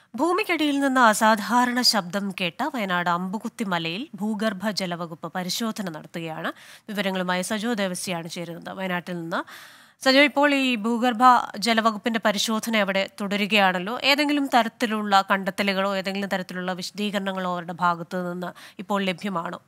ഭൂമിക്കടിയിൽ നിന്ന് അസാധാരണ ശബ്ദം കേട്ട വയനാട് അമ്പുകുത്തി മലയിൽ ഭൂഗർഭ ജലവകുപ്പ് പരിശോധന നടത്തുകയാണ് വിവരങ്ങളുമായി സജോ ദേവസ്യാണ് ചേരുന്നത് വയനാട്ടിൽ നിന്ന് സജോ ഇപ്പോൾ ഈ ഭൂഗർഭ ജലവകുപ്പിന്റെ പരിശോധന അവിടെ തുടരുകയാണല്ലോ ഏതെങ്കിലും തരത്തിലുള്ള കണ്ടെത്തലുകളോ ഏതെങ്കിലും തരത്തിലുള്ള വിശദീകരണങ്ങളോ അവരുടെ ഭാഗത്തു നിന്ന് ഇപ്പോൾ ലഭ്യമാണോ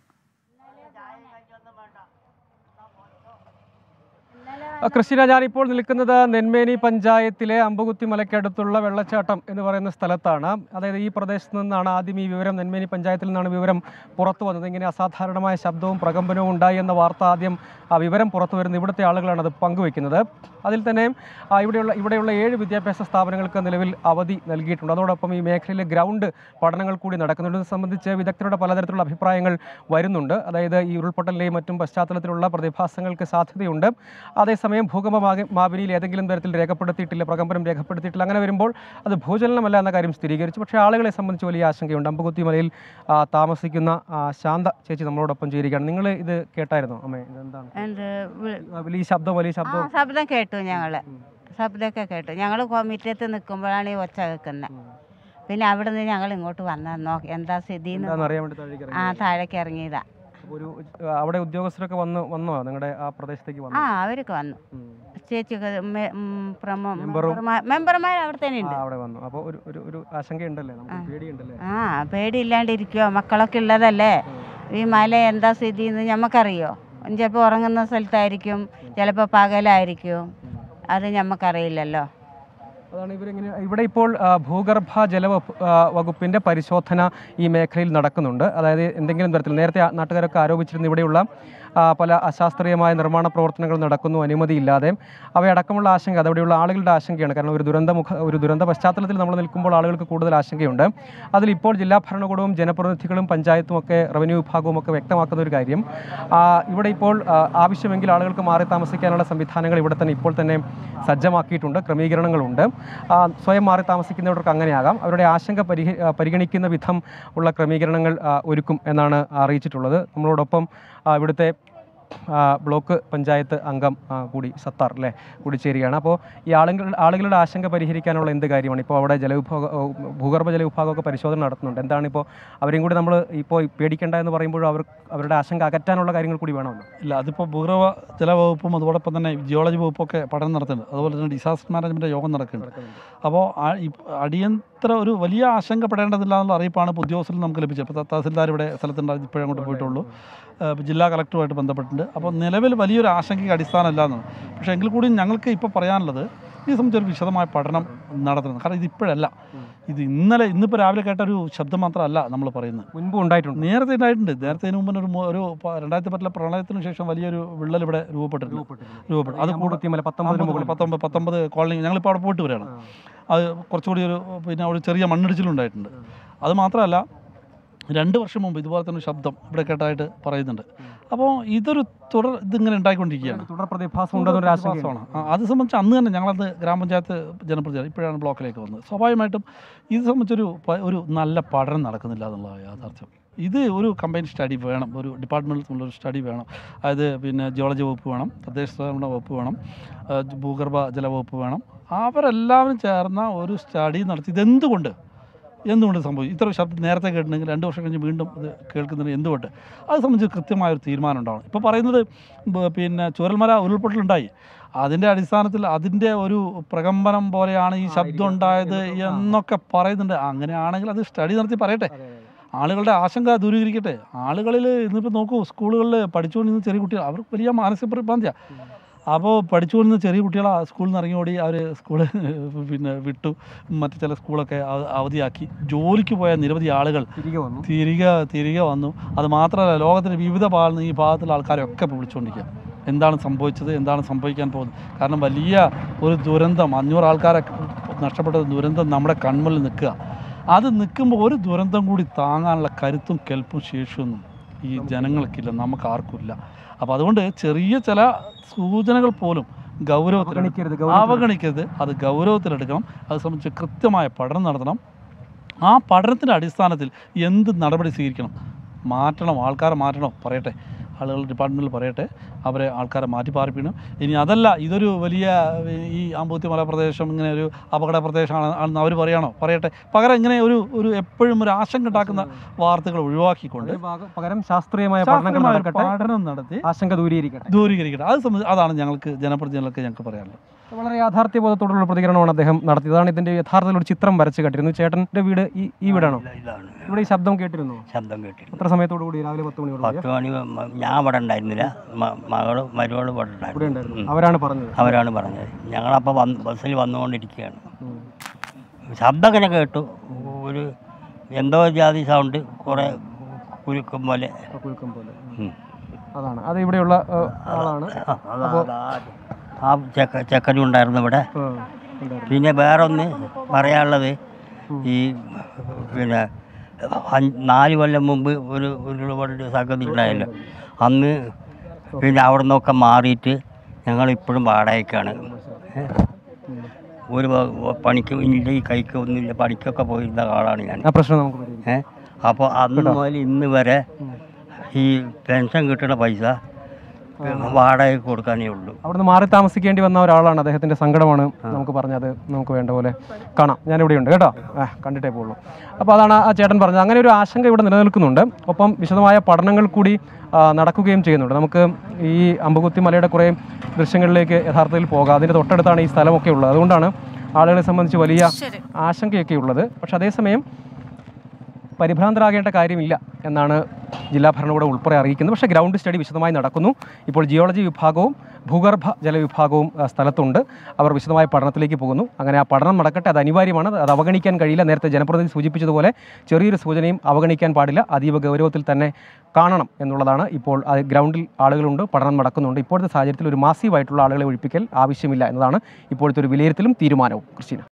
ക്രിസ്tina ഞാനിപ്പോൾ നിൽക്കുന്നത് നെന്മേനി പഞ്ചായത്തിലെ അമ്പുകുത്തി മലയ്ക്കടുത്തുള്ള വെള്ളച്ചാട്ടം എന്ന് പറയുന്ന സ്ഥലത്താണ് അതായത് ഈ പ്രദേശത്ത് നിന്നാണ് ആദ്യം ഈ വിവരം നെന്മേനി പഞ്ചായത്തിൽ നിന്നാണ് വിവരം പുറത്തു വന്നത് ഇങ്ങനെ അസാധാരണമായ ശബ്ദവും പ്രകമ്പനവും ഉണ്ടായി എന്ന വാർത്ത ആദ്യം ആ വിവരം പുറത്തു വരുന്ന ഇവിടുത്തെ ആളുകളാണ് അത് പങ്കുവെക്കുന്നത് അതിൽ തന്നെ ആ, ഇവിടെയുള്ള ഇവിടെയുള്ള ഏഴ് വിദ്യാഭ്യാസ സ്ഥാപനങ്ങൾക്ക് നിലവിൽ അവധി നൽകിയിട്ടുണ്ട് അതോടൊപ്പം ഈ മേഖലയിലെ ഗ്രൗണ്ട് പഠനങ്ങൾ കൂടി നടക്കുന്നുണ്ട് ഇത് സംബന്ധിച്ച് വിദഗ്ധരുടെ പലതരത്തിലുള്ള അഭിപ്രായങ്ങൾ വരുന്നുണ്ട് അതായത് ഈ ഉരുൾപൊട്ടലിൻ്റെയും മറ്റും പശ്ചാത്തലത്തിലുള്ള പ്രതിഭാസങ്ങൾക്ക് സാധ്യതയുണ്ട് അതേസമയം ഭൂകമ്പ മാക- മാപിനിയിൽ ഏതെങ്കിലും തരത്തിൽ രേഖപ്പെടുത്തിയിട്ടില്ല പ്രകമ്പനം രേഖപ്പെടുത്തിയിട്ടില്ല അങ്ങനെ വരുമ്പോൾ അത് ഭൂചലനമല്ല എന്ന കാര്യം സ്ഥിരീകരിച്ചു പക്ഷേ ആളുകളെ സംബന്ധിച്ച് വലിയ ആശങ്കയുണ്ട് അമ്പകുത്തി മലയിൽ ആ, താമസിക്കുന്ന ആ, ശാന്ത ചേച്ചി നമ്മളോടൊപ്പം ചേരുകയാണ് നിങ്ങൾ ഇത് കേട്ടായിരുന്നോ അമ്മേ ഇതെന്താണ് എന്ത് വി- ആ, വലിയ ശബ്ദം വലിയ ആ ശബ്ദം ശബ്ദം കേട്ടു ഞങ്ങള് ശബ്ദമൊക്കെ കേട്ടു ഞങ്ങൾ മുറ്റത്ത് നിൽക്കുമ്പോഴാണ് ഈ ഒച്ച കേൾക്കുന്നത് പിന്നെ അവിടെ നിന്ന് ഞങ്ങൾ ഇങ്ങോട്ട് വന്ന നോക്കി എന്താ സ്ഥിതി എന്താണെന്ന് അറിയാൻ വേണ്ടി താഴേക്ക് ആ ഇറങ്ങി താഴേക്ക് ഇറങ്ങിയതാ ഒരു ആ, അവിടെ ഉദ്യോഗസ്ഥരൊക്കെ വന്ന് വന്നോ നിങ്ങളുടെ ആ പ്രദേശത്തേക്ക് ആ വന്നു അവരൊക്കെ വന്നു ചേച്ചിയൊക്കെ മെ- ഉം, പ്രമോ മെമ്പറും? മെമ്പർമാർ മെമ്പർമാർ അവിടെ തന്നെ ഉണ്ട് അവിടെ വന്നു അപ്പോൾ ഒരു ഒരു ഒരു ആശങ്കയുണ്ടല്ലേ നമുക്ക് ആ. പേടിയുണ്ടല്ലേ ആ പേടിയില്ലാണ്ടിരിക്കുവോ മക്കളൊക്കെ ഉള്ളതല്ലേ ഈ മല എന്താ സ്ഥിതി എന്ന് ഞമ്മക്കറിയോ ചിലപ്പോൾ ഉറങ്ങുന്ന സ്ഥലത്തായിരിക്കും ചിലപ്പോൾ പകലായിരിക്കും അത് ഞമ്മക്കറിയില്ലല്ലോ അതാണ് ഇവരിങ്ങനെ ഇവിടെ ഇപ്പോൾ ആ, ഭൂഗർഭ ജല വകുപ്പ് ആ, വകുപ്പിന്റെ പരിശോധന ഈ മേഖലയിൽ നടക്കുന്നുണ്ട് അതായത് എന്തെങ്കിലും തരത്തിൽ നേരത്തെ ആ നാട്ടുകാരൊക്കെ ആരോപിച്ചിരുന്ന ഇവിടെയുള്ള ആ, പല അശാസ്ത്രീയമായ നിർമ്മാണ പ്രവർത്തനങ്ങൾ നടക്കുന്നു അനുമതിയില്ലാതെ അവയടക്കമുള്ള ആശങ്ക അതവിടെയുള്ള ആളുകളുടെ ആശങ്കയാണ് കാരണം ഒരു ദുരന്തമുഖ ഒരു ദുരന്ത പശ്ചാത്തലത്തിൽ നമ്മൾ നിൽക്കുമ്പോൾ ആളുകൾക്ക് കൂടുതൽ ആശങ്കയുണ്ട് അതിൽ ഇപ്പോൾ ജില്ലാ ഭരണകൂടവും ജനപ്രതിനിധികളും പഞ്ചായത്തും ഒക്കെ റവന്യൂ വിഭാഗവും ഒക്കെ വ്യക്തമാക്കുന്ന ഒരു കാര്യം ആ, ഇവിടെ ഇപ്പോൾ ആ, ആവശ്യമെങ്കിൽ ആളുകൾക്ക് മാറി താമസിക്കാനുള്ള സംവിധാനങ്ങൾ ഇവിടെ തന്നെ ഇപ്പോൾ തന്നെ സജ്ജമാക്കിയിട്ടുണ്ട് ക്രമീകരണങ്ങളുണ്ട് ആ, സ്വയം മാറി താമസിക്കുന്നവർക്ക് അങ്ങനെയാകാം അവരുടെ ആശങ്ക പരിഹ ആ, പരിഗണിക്കുന്ന വിധം ഉള്ള ക്രമീകരണങ്ങൾ ആ, ഒരുക്കും എന്നാണ് അറിയിച്ചിട്ടുള്ളത് നമ്മളോടൊപ്പം ആ, ഇവിടുത്തെ ആ, ബ്ലോക്ക് പഞ്ചായത്ത് അംഗം ആ, കൂടി സത്താർ അല്ലേ കൂടി ചേരുകയാണ് അപ്പോൾ ഈ ആളുകൾ ആളുകളുടെ ആശങ്ക പരിഹരിക്കാനുള്ള എന്ത് കാര്യമാണ് ഇപ്പോൾ അവിടെ ജലവിഭാഗ ഓ, ഭൂഗർഭ ജലവിഭാഗമൊക്കെ പരിശോധന നടത്തുന്നുണ്ട് എന്താണ് ഇപ്പോൾ അവരെയും കൂടി നമ്മൾ ഇപ്പോൾ പേടിക്കേണ്ട എന്ന് പറയുമ്പോഴും അവർ അവരുടെ ആശങ്ക അകറ്റാനുള്ള കാര്യങ്ങൾ കൂടി വേണമല്ലോ ഇല്ല അതിപ്പോൾ ഭൂഗർഭ ജലവകുപ്പും അതോടൊപ്പം തന്നെ ജിയോളജി വകുപ്പൊക്കെ പഠനം നടത്തുന്നുണ്ട് അതുപോലെ തന്നെ ഡിസാസ്റ്റർ മാനേജ്മെൻറ്റ് യോഗം നടക്കുന്നുണ്ട് അപ്പോൾ ആ- ഈ അടിയന്തര ഒരു വലിയ ആശങ്കപ്പെടേണ്ടതില്ല എന്നുള്ള അറിയിപ്പാണ് ഇപ്പോൾ ഉദ്യോഗസ്ഥരിൽ നമുക്ക് ലഭിച്ചത് ഇപ്പോൾ തഹസിൽദാർ ഇവിടെ സ്ഥലത്തുണ്ടായി ഇപ്പോഴേ അങ്ങോട്ട് പോയിട്ടുള്ളൂ ഏഹ് ഇപ്പോൾ ജില്ലാ കളക്ടറുമായിട്ട് ബന്ധപ്പെട്ടിട്ടുണ്ട് അപ്പോൾ നിലവിൽ വലിയൊരു ആശങ്കയ്ക്ക് അടിസ്ഥാനമില്ല എന്നാണ് പക്ഷേ എങ്കിൽ കൂടി ഞങ്ങൾക്ക് ഇപ്പോൾ പറയാനുള്ളത് ഈ സംബന്ധിച്ചൊരു വിശദമായ പഠനം നടത്തുന്നത് കാരണം ഇത് ഇപ്പോഴല്ല ഇത് ഇന്നലെ ഇന്നിപ്പോൾ രാവിലെ കേട്ട ഒരു ശബ്ദം മാത്രമല്ല നമ്മൾ പറയുന്നത് മുൻപ് ഉണ്ടായിട്ടുണ്ട് നേരത്തെ ഉണ്ടായിട്ടുണ്ട് നേരത്തെ ഇതിനു മുമ്പ് ഒരു മു- ഒരു പ- രണ്ടായിരത്തി പത്തിലെ പ്രളയത്തിന് ശേഷം വലിയൊരു വിള്ളൽ ഇവിടെ രൂപപ്പെട്ടിട്ടുണ്ട് രൂപപ്പെട്ടു അത് കൂടുതൽ അമ്പകുത്തിമല പത്തൊമ്പതിന് മുകളിൽ പത്തൊമ്പത് പത്തൊമ്പത് കോളനി ഞങ്ങളിപ്പോൾ അവിടെ പോയിട്ട് വരികയാണ് അത് കുറച്ചുകൂടി ഒരു പിന്നെ ഒരു ചെറിയ മണ്ണിടിച്ചിലുണ്ടായിട്ടുണ്ട് അത് മാത്രമല്ല രണ്ട് വർഷം മുമ്പ് ഇതുപോലെ തന്നെ ഒരു ശബ്ദം ഇവിടെ കേട്ടതായിട്ട് പറയുന്നുണ്ട് അപ്പോൾ ഇതൊരു തുടർ ഇതിങ്ങനെ ഉണ്ടായിക്കൊണ്ടിരിക്കുകയാണ് തുടർ പ്രതിഭാസം ഉണ്ടെന്നൊരു ആശങ്കയാണ് പ്രതിഭാസമാണ്. ആ, അത് സംബന്ധിച്ച് അന്ന് തന്നെ ഞങ്ങളത് ഗ്രാമപഞ്ചായത്ത് ജനപ്രതിനിധി ഇപ്പോഴാണ് ബ്ലോക്കിലേക്ക് വന്നത് സ്വാഭാവികമായിട്ടും ഇത് സംബന്ധിച്ചൊരു പ- ഒരു നല്ല പഠനം നടക്കുന്നില്ല എന്നുള്ളതാണ് യാഥാർത്ഥ്യം ഇത് ഒരു കമ്പൈൻ സ്റ്റഡി വേണം ഒരു ഡിപ്പാർട്ട്മെൻറ്റിൽ ഒരു സ്റ്റഡി വേണം അതായത് പിന്നെ ജിയോളജി വകുപ്പ് വേണം തദ്ദേശ സ്വയംഭരണ വകുപ്പ് വേണം ആ, ഭൂഗർഭ ജല വകുപ്പ് വേണം അവരെല്ലാവരും ചേർന്ന ഒരു സ്റ്റഡി നടത്തി ഇതെന്തുകൊണ്ട് എന്തുകൊണ്ട് സംഭവിച്ചു ഇത്ര ശബ്ദം നേരത്തെ കേട്ടിട്ടുണ്ടെങ്കിൽ രണ്ട് വർഷം കഴിഞ്ഞ് വീണ്ടും ഇത് കേൾക്കുന്നതിന് എന്തുകൊണ്ട് അത് സംബന്ധിച്ച് കൃത്യമായ ഒരു തീരുമാനം ഉണ്ടാവണം ഇപ്പോൾ പറയുന്നത് ബ- പിന്നെ ചുരൽമല ഉരുൾപൊട്ടലുണ്ടായി അതിൻ്റെ അടിസ്ഥാനത്തിൽ അതിൻ്റെ ഒരു പ്രകമ്പനം പോലെയാണ് ഈ ശബ്ദം ഉണ്ടായത് എന്നൊക്കെ പറയുന്നുണ്ട് അങ്ങനെയാണെങ്കിൽ അത് സ്റ്റഡി നടത്തി പറയട്ടെ ആളുകളുടെ ആശങ്ക ദൂരീകരിക്കട്ടെ ആളുകളിൽ ഇന്നിപ്പോൾ നോക്കൂ സ്കൂളുകളിൽ പഠിച്ചുകൊണ്ടിരുന്ന ചെറിയ കുട്ടികൾ അവർക്ക് വലിയ മാനസിക പ്രതിബാന്ധിയാണ് അപ്പോൾ പഠിച്ചുകൊണ്ടിരുന്ന ചെറിയ കുട്ടികളെ സ്കൂളിൽ നിന്ന് ഇറങ്ങി ഓടി അവർ സ്കൂൾ പിന്നെ വിട്ടു മറ്റു ചില സ്കൂളൊക്കെ അവ- അവധിയാക്കി ജോലിക്ക് പോയ നിരവധി ആളുകൾ തിരികെ വന്നു തിരികെ തിരികെ വന്നു അത് മാത്രമല്ല ലോകത്തിൻ്റെ വിവിധ ഭാഗത്ത് നിന്ന് ഈ ഭാഗത്തുള്ള ആൾക്കാരൊക്കെ ഇപ്പോൾ വിളിച്ചുകൊണ്ടിരിക്കുക എന്താണ് സംഭവിച്ചത് എന്താണ് സംഭവിക്കാൻ പോകുന്നത് കാരണം വലിയ ഒരു ദുരന്തം അഞ്ഞൂറ് ആൾക്കാരെ നഷ്ടപ്പെട്ട ദുരന്തം നമ്മുടെ കൺമുന്നിൽ നിൽക്കുക അത് നിൽക്കുമ്പോൾ ഒരു ദുരന്തം കൂടി താങ്ങാനുള്ള കരുത്തും കെൽപ്പും ശേഷിയൊന്നും ഈ ജനങ്ങൾക്കില്ല നമുക്ക് ആർക്കുമില്ല അപ്പോൾ അതുകൊണ്ട് ചെറിയ ചില സൂചനകൾ പോലും ഗൗരവത്തിൽ അവഗണിക്കരുത് ഗൗരവത്തിൽ അവഗണിക്കരുത് അത് ഗൗരവത്തിലെടുക്കണം അത് സംബന്ധിച്ച് കൃത്യമായ പഠനം നടത്തണം ആ പഠനത്തിൻ്റെ അടിസ്ഥാനത്തിൽ എന്ത് നടപടി സ്വീകരിക്കണം മാറ്റണം ആൾക്കാരെ മാറ്റണം പറയട്ടെ ആളുകൾ ഡിപ്പാർട്ട്മെൻറ്റിൽ പറയട്ടെ അവരെ ആൾക്കാരെ മാറ്റി പാർപ്പിക്കണം ഇനി അതല്ല ഇതൊരു വലിയ ഈ ആമ്പൂത്തി മലപ്രദേശം ഇങ്ങനെ ഒരു അപകട പ്രദേശമാണ് ആണെന്ന് അവർ പറയണോ പറയട്ടെ പകരം ഇങ്ങനെ ഒരു ഒരു എപ്പോഴും ഒരു ആശങ്ക ഉണ്ടാക്കുന്ന വാർത്തകൾ ഒഴിവാക്കിക്കൊണ്ട് അതിന് ഭാഗം- പകരം ശാസ്ത്രീയമായ പഠനങ്ങൾ ശാസ്ത്രീയമായ ഒരു നടക്കട്ടെ പഠനം നടത്തി ആശങ്ക ദൂരീകരിക്കട്ടെ ദൂരീകരിക്കട്ടെ അത് സംബന്ധിച്ച് അതാണ് ഞങ്ങൾക്ക് ജനപ്രതിനിധികൾക്ക് ഞങ്ങൾക്ക് പറയാനുള്ളത് വളരെ യാഥാർത്ഥ്യബോധത്തോടുള്ള പ്രതികരണമാണ് അദ്ദേഹം നടത്തിയത് അതാണ് ഇതിന്റെ യഥാർത്ഥത്തിൽ ഒരു ചിത്രം വരച്ച് കട്ടിരുന്നു ചേട്ടന്റെ വീട് ഈ ഈ വീടാണോ ഇതാണ് ഇവിടെ ഈ ശബ്ദം കേട്ടിരുന്നോ ശബ്ദം കേട്ടിരുന്നു എത്ര സമയത്തോടു കൂടി രാവിലെ പത്ത് മണിയോട് പത്ത് മണി മ- ഞാൻ ഇവിടെ ഉണ്ടായിരുന്നില്ല മ- മകള് മരുവള് ഇവിടെ ഇവിടെ ഉണ്ടായിരുന്നു ഉണ്ടായിരുന്നു ഉം. അവരാണ് പറഞ്ഞത് അവരാണ് പറഞ്ഞത് ഞങ്ങളപ്പോൾ വന്ന് ബസ്സിൽ വന്നുകൊണ്ടിരിക്കുകയാണ് ഉം. ശബ്ദം ഇങ്ങനെ കേട്ടു ഒരു എന്തോ ജാതി സൗണ്ട് കുറേ കുലുക്കും പോലെ ആ കുലുക്കം പോലെ ഉം. അതാണ് അത് ഇവിടെയുള്ള ഏഹ്, ആളാണ് ആ, അതാ- അതാ ആ ചെക്ക ചെക്കനും ഉണ്ടായിരുന്നു ഇവിടെ ആ, ഉണ്ടായിരുന്നു. പിന്നെ വേറൊന്ന് പറയാനുള്ളത് ഈ പിന്നെ അഞ്ച് നാല് കൊല്ലം മുമ്പ് ഒരു ഉരുൾപൊട്ടൽ സംഗതി ഉണ്ടായല്ലോ അന്ന് പിന്നെ അവിടെ നിന്നൊക്കെ മാറിയിട്ട് ഞങ്ങൾ ഇപ്പോഴും വാടകയ്ക്കാണ് ഏ? ഒരു വ- പണിക്ക് ഇല്ല ഈ കൈക്ക് ഒന്നുമില്ല പണിക്കൊക്കെ പോയിരുന്ന ആളാണ് ഞാൻ ആ പ്രശ്നം നമുക്ക് പരിഹരിക്കാം. ഏ അപ്പോൾ അന്ന് മുതൽ ഇന്ന് വരെ ഈ പെൻഷൻ കിട്ടുന്ന പൈസ വാടകയ്ക്ക് കൊടുക്കാനേ ഉള്ളൂ അവിടുന്ന് മാറി താമസിക്കേണ്ടി വന്ന ഒരാളാണ് അദ്ദേഹത്തിന്റെ സങ്കടമാണ് നമുക്ക് പറഞ്ഞത് നമുക്ക് വേണ്ട പോലെ കാണാം ഞാനിവിടെ ഉണ്ട് കേട്ടോ ആ കണ്ടിട്ടേ പോകുള്ളൂ അപ്പോൾ അതാണ് ആ ചേട്ടൻ പറഞ്ഞത് അങ്ങനെ ഒരു ആശങ്ക ഇവിടെ നിലനിൽക്കുന്നുണ്ട് ഒപ്പം വിശദമായ പഠനങ്ങൾ കൂടി ആ, നടക്കുകയും ചെയ്യുന്നുണ്ട് നമുക്ക് ഈ അമ്പകുത്തി മലയുടെ കുറേ ദൃശ്യങ്ങളിലേക്ക് യഥാർത്ഥത്തിൽ പോകാം അതിൻ്റെ തൊട്ടടുത്താണ് ഈ സ്ഥലമൊക്കെ ഉള്ളത് അതുകൊണ്ടാണ് ആളുകളെ സംബന്ധിച്ച് വലിയ ശരി ആശങ്കയൊക്കെ ഉള്ളത് പക്ഷെ അതേസമയം പരിഭ്രാന്തരാകേണ്ട കാര്യമില്ല എന്നാണ് ജില്ലാ ഭരണകൂടം ഉൾപ്പെടെ അറിയിക്കുന്നത് പക്ഷേ ഗ്രൗണ്ട് സ്റ്റഡി വിശദമായി നടക്കുന്നു ഇപ്പോൾ ജിയോളജി വിഭാഗവും ഭൂഗർഭ ജലവിഭാഗവും ആ, സ്ഥലത്തുണ്ട് അവർ വിശദമായ പഠനത്തിലേക്ക് പോകുന്നു അങ്ങനെ ആ പഠനം നടക്കട്ടെ അത് അനിവാര്യമാണ് അത് അവഗണിക്കാൻ കഴിയില്ല നേരത്തെ ജനപ്രതിനിധി സൂചിപ്പിച്ചതുപോലെ ചെറിയൊരു സൂചനയും അവഗണിക്കാൻ പാടില്ല അതീവ ഗൗരവത്തിൽ തന്നെ കാണണം എന്നുള്ളതാണ് ഇപ്പോൾ ആ ഗ്രൗണ്ടിൽ ആളുകളുണ്ട് പഠനം നടക്കുന്നുണ്ട് ഇപ്പോഴത്തെ സാഹചര്യത്തിൽ ഒരു മാസീവായിട്ടുള്ള ആളുകളെ ഒഴിപ്പിക്കൽ ആവശ്യമില്ല എന്നതാണ് ഇപ്പോഴത്തെ ഒരു വിലയിരുത്തലും തീരുമാനവും ക്രിസ്റ്റീന